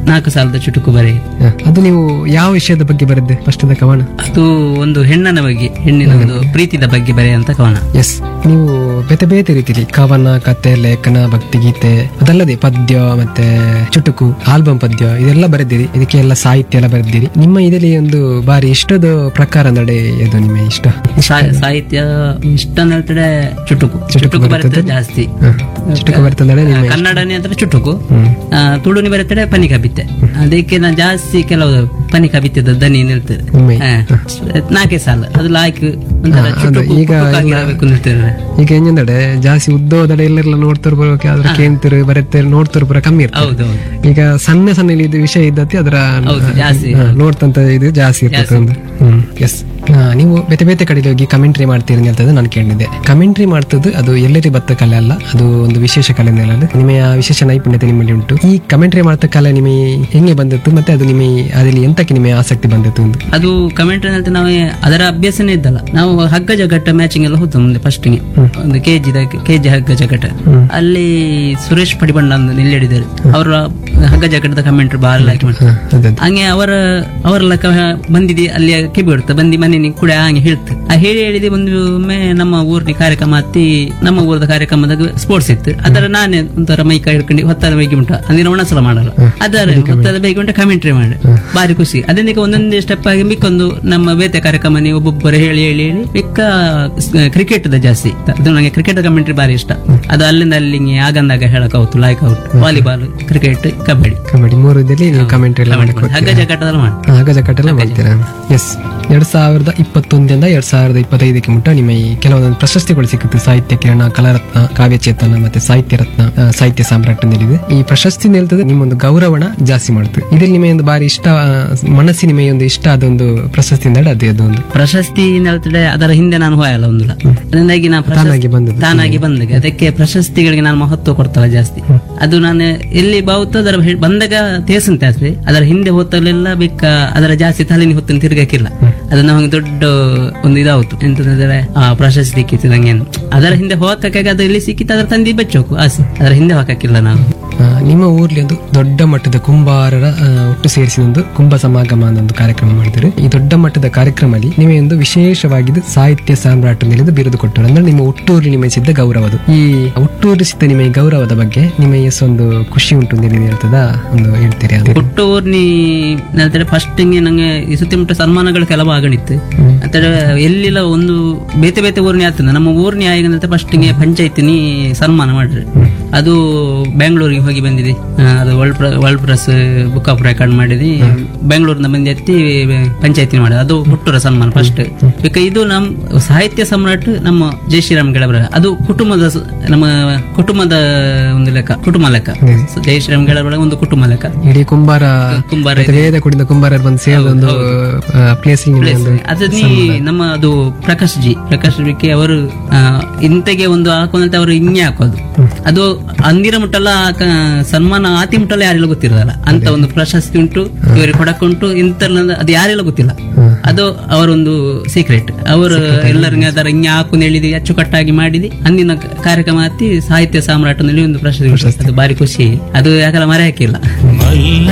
ನಾಲ್ಕು ಸಾಲದ ಚುಟುಕು ಬರೆ ಹ. ಅದು ನೀವು ಯಾವ ವಿಷಯದ ಬಗ್ಗೆ ಬರೆದ್ದೆ ಫಸ್ಟ್ ಕವನ ಅದು ಒಂದು ಹೆಣ್ಣನ ಬಗ್ಗೆ ಹೆಣ್ಣಿನ ಒಂದು ಪ್ರೀತಿದ ಬಗ್ಗೆ ಬರೆಯುವಂತ ಕವನ ಎಸ್ ನೀವು ಬೇತೆ ಬೇತೆ ರೀತಿಲಿ ಕವನ ಕತೆ ಲೇಖನ ಭಕ್ತಿಗೀತೆ ಅದಲ್ಲದೆ ಪದ್ಯ ಮತ್ತೆ ಚುಟುಕು ಆಲ್ಬಮ್ ಪದ್ಯ ಇದೆಲ್ಲ ಬರೆದಿರಿ ಇದಕ್ಕೆ ಎಲ್ಲ ಸಾಹಿತ್ಯ ಎಲ್ಲ ಬರೆದಿರಿ ನಿಮ್ಮ ಇದರಲ್ಲಿ ಒಂದು ಬಾರಿ ಇಷ್ಟದ ಪ್ರಕಾರ ನಡೆ ಇದು ನಿಮ್ಮ ಇಷ್ಟ ಸಾ- ಸಾಹಿತ್ಯ ಇಷ್ಟ ಅಂತ ಹೇಳ್ತಾರೆ ಚುಟುಕು ಚುಟುಕು ಬರ್ತದೆ ಜಾಸ್ತಿ ಹ. ಚುಟುಕು ಬರ್ತಂದ್ರೆ ನಿಮ್ಮ ಕನ್ನಡನೇ ಅಂದ್ರೆ ಚುಟುಕು ಹ್ಮ್. ಆ, ತುಳುನಿ ಬರ್ತದೆ ಪನಿ ಕಬಿತ್ತೆ ಅದಕ್ಕೆ ನಾನು ಜಾಸ್ತಿ ಕೆಲವು ಪನಿ ಕಬಿತ್ತದ ದನಿ ನಿಲ್ತದೆ ಒಮ್ಮೆ. ಹಾ. ನಾಲ್ಕೇ ಸಾಲ ಅದು ಲಾಯ್ಕ್ ಒಂಥರ ಚುಟುಕು ಈಗ ಪುಟುಕಾಗಿರಬೇಕು ನಿಲ್ತದೆ ಈಗ ಹೆಂಗಂದ್ರೆ ಜಾಸ್ತಿ ಉದ್ದೋದಡೆ ಎಲ್ಲೆಲ್ಲ ನೋಡ್ತಿರ್ ಬರೋಕೆ ಅದ್ರ ಕೇಂತಿರು ಬರುತ್ತೆ ನೋಡ್ತಿರ್ ಬರೋ ಕಮ್ಮಿ ಇರ್ತದೆ ಹೌದೌದು ಈಗ ಸಣ್ಣ ಸಣ್ಣ ಇದು ವಿಷಯ ಇದ್ದತಿ ಅದರ ಹೌದು ಜಾಸ್ತಿ ಹಾ, ನೋಡ್ತಂತ ಇದು ಜಾಸ್ತಿ ಇರ್ತದೆ ಒಂದು ಎಸ್ ನೀವು ಬೇತೆ ಬೇತೆ ಕಡೆ ಹೋಗಿ ಕಮೆಂಟ್ರಿ ಮಾಡ್ತೀರಿ ಅಂತ ನಾನು ಕೇಳಿದ್ದೆ ಕಮೆಂಟ್ರಿ ಮಾಡ್ತದ್ದು ಅದು ಎಲ್ಲರಿ ಬತ್ತ ಕಲೆ ಅಲ್ಲ ಅದು ಒಂದು ವಿಶೇಷ ಕಲೆ ಅಲ್ಲ ನಿಮ್ಮ ವಿಶೇಷ ನೈಪುಣ್ಯತೆ ನಿಮ್ಮಲ್ಲಿ ಉಂಟು ಈ ಕಮೆಂಟ್ರಿ ಮಾಡ್ತ ಕಲೆ ನಿಮಗೆ ಹೆಂಗೆ ಬಂದಿತ್ತು ಮತ್ತೆ ಅದು ನಿಮಗೆ ಅದರಲ್ಲಿ ಎಂತಕ್ಕೆ ನಿಮಗೆ ಆಸಕ್ತಿ ಬಂದಿತ್ತು ಒಂದು ಅದು ಕಮೆಂಟ್ ಅಂತ ನಾವು ಅದರ ಅಭ್ಯಾಸನೇ ಇದ್ದಲ್ಲ ನಾವು ಹಗ್ಗ ಜಗಟ್ಟ ಮ್ಯಾಚಿಂಗ್ ಎಲ್ಲ ಹೋಗ್ತೇವೆ ಮುಂದೆ ಫಸ್ಟ್ ಗೆ ಒಂದು ಕೆಜಿ ಕೆಜಿ ಹಗ್ಗ ಜಗಟ ಅಲ್ಲಿ ಸುರೇಶ್ ಪಡಿಬಂಡ ಅಂತ ನಿಲ್ಲಿಡಿದ್ದಾರೆ ಅವರ ಹಗ್ಗ ಜಗಟದ ಕಮೆಂಟ್ ಬಾರ್ ಹಾಕಿ ಮಾಡ್ತಾರೆ ಹಾ, ಅದೇ ಹಂಗೆ ಅವರ ಅವರ ಲೆಕ್ಕ ಬಂದಿದೆ ಅಲ್ಲಿ ಕಿಬಿ ಬಿಡುತ್ತೆ ಬಂದು ಮನೆ ಕೂಡ ಹಂಗೆ ಹೇಳ್ತು ಆ ಹೇಳಿ ಹೇಳಿದೆ ಒಂದು ಒಮ್ಮೆ ನಮ್ಮ ಊರಿನ ಕಾರ್ಯಕ್ರಮ ಹತ್ತಿ ನಮ್ಮ ಊರದ ಕಾರ್ಯಕ್ರಮದಾಗ ಸ್ಪೋರ್ಟ್ಸ್ ಇತ್ತು ಅದರ ನಾನೇ ಒಂಥರ ಮೈಕ ಹಿಡ್ಕೊಂಡು ಹೊತ್ತಾದ ಬೈಗಿ ಉಂಟ ಅಂದಿನ ಒಣಸಲ ಮಾಡಲ್ಲ ಅದರ ಹೊತ್ತಾದ ಬೈಗಿ ಉಂಟ ಕಮೆಂಟ್ರಿ ಮಾಡಿ ಬಾರಿ ಖುಷಿ ಅದನ್ನ ಒಂದೊಂದೇ ಸ್ಟೆಪ್ ಆಗಿ ಮಿಕ್ಕೊಂದು ನಮ್ಮ ಬೇತೆ ಕಾರ್ಯಕ್ರಮ ನೀವು ಒಬ್ಬೊಬ್ಬರು ಹೇಳಿ ಹೇಳಿ ಹೇಳಿ ಮಿಕ್ಕ ಕ್ರಿಕೆಟ್ ದ ಜಾಸ್ತಿ ಅದು ನನಗೆ ಕ್ರಿಕೆಟ್ ಕಮೆಂಟ್ರಿ ಬಾರಿ ಇಷ್ಟ ಅದು ಅಲ್ಲಿಂದ ಅಲ್ಲಿಗೆ ಆಗಂದಾಗ ಹೇಳಕ್ out like out volleyball cricket kabaddi kabaddi ಮೂರು ಇದ್ದಲ್ಲಿ ನೀವು ಕಮೆಂಟ್ರಿ ಎಲ್ಲ ಮಾಡಕ್ಕೆ ಹಗ್ಗ ಜಗಟ್ಟದಲ್ಲಿ ಮಾಡಿ ಆಗ ಜಕಟ್ಟೆಲ್ಲ ಮಾಡ್ತೀರಾ ಎಸ್ ಎರಡ್ ಸಾವಿರದ ಇಪ್ಪತ್ತೊಂದರಿಂದ ಎರಡ್ ಸಾವಿರದ ಇಪ್ಪತ್ತೈದಕ್ಕೆ ಮುಟ್ಟ ನಿಮ್ಮ ಈ ಕೆಲವೊಂದು ಪ್ರಶಸ್ತಿಗಳು ಸಿಕ್ಕುತ್ತೆ ಸಾಹಿತ್ಯ ಕಿರಣ ಕಲಾರತ್ನ ಕಾವ್ಯಚೇತನ ಮತ್ತೆ ಸಾಹಿತ್ಯ ರತ್ನ ಆ, ಸಾಹಿತ್ಯ ಸಾಮ್ರಾಟ್ ನೀಡಿದೆ ಈ ಪ್ರಶಸ್ತಿ ನಿಲ್ತದೆ ನಿಮ್ಮೊಂದು ಗೌರವಣ ಜಾಸ್ತಿ ಮಾಡುತ್ತೆ ಇದ್ರಲ್ಲಿ ನಿಮಗೆ ಒಂದು ಬಾರಿ ಇಷ್ಟ ಆ, ಮನಸ್ಸಿನ ನಿಮಗೆ ಒಂದು ಇಷ್ಟ ಅದೊಂದು ಪ್ರಶಸ್ತಿ ಅಂದ್ರೆ ಅದೇ ಅದೊಂದು ಪ್ರಶಸ್ತಿ ಹೇಳ್ತಾರೆ ಅದರ ಹಿಂದೆ ನಾನು ಹೋಯಲ್ಲ ಒಂದಿಲ್ಲ ಅದರಿಂದಾಗಿ ನಾನು ಪ್ರಶಸ್ತಿ ತಾನಾಗಿ ಬಂದದ್ದು ತಾನಾಗಿ ಬಂದಾಗ ಅದಕ್ಕೆ ಪ್ರಶಸ್ತಿಗಳಿಗೆ ನಾನು ಮಹತ್ವ ಕೊಡ್ತಲ್ಲ ಜಾಸ್ತಿ ಅದು ನಾನು ಎಲ್ಲಿ ಬಾವುತ ಅದರ ಹೆ- ಬಂದಾಗ ತೇಸನ್ ಜಾಸ್ತಿ ಅದರ ಹಿಂದೆ ಹೊತ್ತಲೆಲ್ಲ ಬೇಕ ಅದರ ಜಾಸ್ತಿ ತಲೆನಿ ಹೊತ್ತನ್ನು ತಿರ್ಗಕ್ಕಿಲ್ಲ ಅದು ನಮಗೆ ದೊಡ್ಡ ಒಂದು ಇದಾವತ್ತು ಎಂತಂದ್ರೆ ಆ ಪ್ರಶಸ್ತಿ ಸಿಕ್ಕಿತ್ತು ನಂಗೆ ಅಂತ. ಅದರ ಹಿಂದೆ ಹೋಗಕ್ಕೆ ಅದು ಎಲ್ಲಿ ಸಿಕ್ಕಿತ್ತು ಅದರ ತಂದಿ ಬಚ್ಚೋಕು ಆಸೆ ಅದರ ಹಿಂದೆ ಹೋಗಕ್ಕಿಲ್ಲ ನಾವು ಆ, ನಿಮ್ಮ ಊರ್ಲಿ ಒಂದು ದೊಡ್ಡ ಮಟ್ಟದ ಕುಂಬಾರರ ಆ, ಒಟ್ಟು ಸೇರಿಸಿ ಒಂದು ಕುಂಭ ಸಮಾಗಮ ಅನ್ನೋ ಒಂದು ಕಾರ್ಯಕ್ರಮ ಮಾಡಿದ್ರು ಈ ದೊಡ್ಡ ಮಟ್ಟದ ಕಾರ್ಯಕ್ರಮದಲ್ಲಿ ನಿಮಗೆ ಒಂದು ವಿಶೇಷವಾಗಿದ್ದು ಸಾಹಿತ್ಯ ಸಾಮ್ರಾಟ್ ನಿಲಿದು ಬಿರುದು ಕೊಟ್ಟರು ಅಂದ್ರೆ ನಿಮ್ಮ ಹುಟ್ಟೂರು ನಿಮಗೆ ಸಿದ್ದ ಗೌರವ ಅದು ಈ ಹುಟ್ಟೂರು ಸಿದ್ದ ನಿಮಗೆ ಗೌರವದ ಬಗ್ಗೆ ನಿಮಗೆ ಎಷ್ಟು ಒಂದು ಖುಷಿ ಉಂಟು ಅಂತ ಹೇಳಿ ಹೇಳ್ತದ ಒಂದು ಹೇಳ್ತೀರಿ ಅದು ಹುಟ್ಟು ಊರ್ನಿ ಹೇಳ್ತಾರೆ ಫಸ್ಟ್ ನಂಗೆ ಈ ಸುತ್ತಮುತ್ತ ಸನ್ಮಾನಗಳು ಕೆಲವು ಆಗಣಿತ್ತು ಅಂತೇಳಿ ಎಲ್ಲಿಲ್ಲ ಒಂದು ಬೇತೆ ಬೇತೆ ಊರ್ನಿ ಆಗ್ತದೆ ನಮ್ಮ ಊರ್ನಿ ಆಗ ಫಸ್ಟ್ ಪಂಚಾಯತಿನಿ ಸನ್ಮಾನ ಮಾಡ್ರಿ ಅದು ಬೆಂಗಳೂರಿಗೆ ಹೋಗಿ ಬಂದಿದೆ ಆ, ಅದು ವರ್ಲ್ಡ್ ಪ್ರ world press book of record ಮಾಡಿದಿ ಬೆಂಗಳೂರಿನ ಬಂದು ಎತ್ತಿ ಪಂಚಾಯತಿ ಮಾಡಿದ ಅದು ಹುಟ್ಟೂರ ಸನ್ಮಾನ ಫಸ್ಟ್ ಈಗ ಇದು ನಮ್ಮ ಸಾಹಿತ್ಯ ಸಮ್ರಾಟ್ ನಮ್ಮ ಜೈ ಶ್ರೀರಾಮ್ ಗೆಳಬರ ಅದು ಕುಟುಂಬದ ಸ- ನಮ್ಮ ಕುಟುಂಬದ ಒಂದು ಲೆಕ್ಕ ಕುಟುಂಬ ಲೆಕ್ಕ ಜೈ ಶ್ರೀರಾಮ್ ಗೆಳಬರ ಒಂದು ಕುಟುಂಬ ಲೆಕ್ಕ ಇಡೀ ಕುಂಬಾರ ಕುಂಬಾರ ಮತ್ತೆ ವೇದ ಕುಡಿದ ಕುಂಬಾರರು ಬಂದು ಸೇರಿದ ಒಂದು ಪ್ಲೇಸ್ ನಿಮಗೆ ಒಂದು ಅದು ನೀ ನಮ್ಮ ಅದು ಪ್ರಕಾಶ್ ಜಿ ಪ್ರಕಾಶ್ ಬಿಕ್ಕೆ ಅವರು ಆ, ಇಂತೆಗೆ ಒಂದು ಹಾಕೊಂಡಂತ ಅವರು ಹಿಂಗೆ ಹಾಕೋದು ಅದು ಅಂದಿರ ಮುಟ್ಟಲ್ಲ ಆ ಕ- ಸನ್ಮಾನ ಆತಿ ಮುಟ್ಟಲ್ಲ ಯಾರೆಲ್ಲ ಗೊತ್ತಿರೋದಲ್ಲ ಅಂತ ಒಂದು ಪ್ರಶಸ್ತಿ ಉಂಟು ಇವರಿಗೆ ಕೊಡಕ್ಕುಂಟು ಇಂತ ಅದು ಯಾರೆಲ್ಲ ಗೊತ್ತಿಲ್ಲ ಅದು ಅವರೊಂದು ಸೀಕ್ರೆಟ್ ಅವರು ಎಲ್ಲರಿಗೆ ಅದರ ಹಿಂಗೆ ಹಾಕೊಂಡು ಹೇಳಿದಿ ಅಚ್ಚುಕಟ್ಟಾಗಿ ಮಾಡಿದಿ ಅಂದಿನ ಕ- ಕಾರ್ಯಕ್ರಮ ಹತ್ತಿ ಸಾಹಿತ್ಯ ಸಾಮ್ರಾಟನಲ್ಲಿ ಒಂದು ಪ್ರಶಸ್ತಿ ಉಂಟು. ಅದು ಬಾರಿ ಖುಷಿ ಅದು ಯಾಕಲ್ಲ ಮರೆಯಕ್ಕಿಲ್ಲ ಮಲ್ಲ